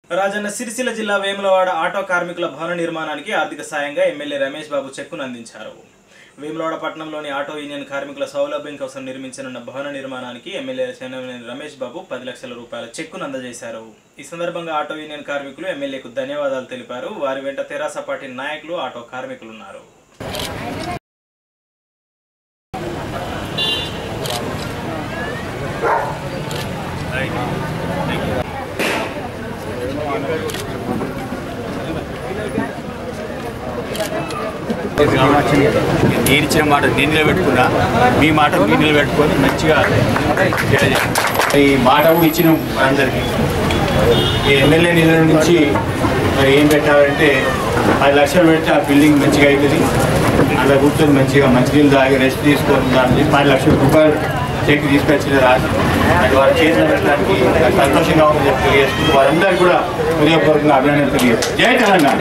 రాజన్న సిరిసిల్ల జిల్లా వేములవాడ ఆటో కార్మికుల భవన నిర్మాణానికి ఆర్థిక సాయంగా ఎమ్మెల్యే రమేష్ బాబు చెక్కును అందించారు వేములవాడ పట్టణంలోని ఆటో యూనియన్ కార్మికుల సౌలభ్యం కోసం నిర్మించనున్న భవన నిర్మాణానికి ఎమ్మెల్యే చెన్నమనేని రమేష్ బాబు పది లక్షల రూపాయల చెక్కును అందజేశారు ఈ సందర్భంగా ఆటో యూనియన్ కార్మికులు ఎమ్మెల్యేకు ధన్యవాదాలు తెలిపారు వారి వెంట తెరాస పార్టీ నాయకులు ఆటో కార్మికులు ఉన్నారు నేను ఇచ్చిన మాట నేను నిలబెట్టుకున్నా మీ మాట మీరు నిలబెట్టుకొని మంచిగా చేయాలి. ఈ మాట కూడా ఇచ్చిన అందరికీ ఈ ఎమ్మెల్యే నిధుల నుంచి మరి ఏం పెట్టాలంటే పది లక్షలు పెడితే ఆ బిల్డింగ్ మంచిగా అవుతుంది అలా కూర్చొని మంచిగా మంచినీళ్ళు తాగి రెస్ట్ తీసుకొని దాన్ని పది లక్షల రూపాయలు చెక్ తీసుకొచ్చిన రాసి అది వారు చేసిన పెట్టడానికి నాకు సంతోషంగా ఉందని చెప్పి తెలియజేసుకుంటూ వారందరికీ కూడా హృదయపూర్వకంగా అభినందనలు తెలియజేస్తారు జై తెలంగాణ